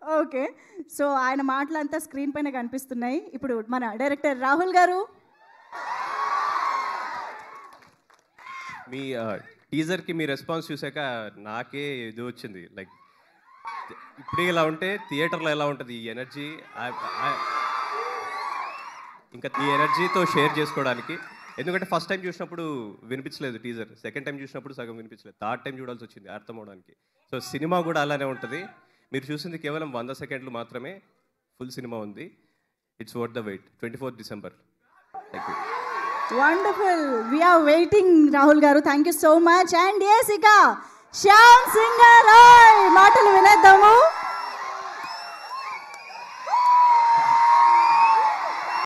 okay so ఆయన మాటలంతా screen పైన కనిపిస్తున్నాయి ఇప్పుడు మన డైరెక్టర్ రాహుల్ గారు మీ టీజర్కి మీ రెస్పాన్స్ చూసాక నాకే ఇది వచ్చింది లైక్ ఇప్పుడే ఇలా ఉంటే థియేటర్లో ఎలా ఉంటుంది ఈ ఎనర్జీ ఇంకా ఈ ఎనర్జీతో షేర్ చేసుకోవడానికి ఎందుకంటే ఫస్ట్ టైం చూసినప్పుడు వినిపించలేదు టీజర్ సెకండ్ టైం చూసినప్పుడు సగం వినిపించలేదు థర్డ్ టైం చూడాల్సి వచ్చింది అర్థం అవడానికి సో సినిమా కూడా అలానే ఉంటుంది మీరు చూసింది కేవలం వంద సెకండ్లు మాత్రమే ఫుల్ సినిమా ఉంది it's worth the wait twenty fourth December thank you wonderful we are waiting Rahul garu thank you so much and yes ఇక శ్యామ్ సింగర్ మాటలు వినేద్దాము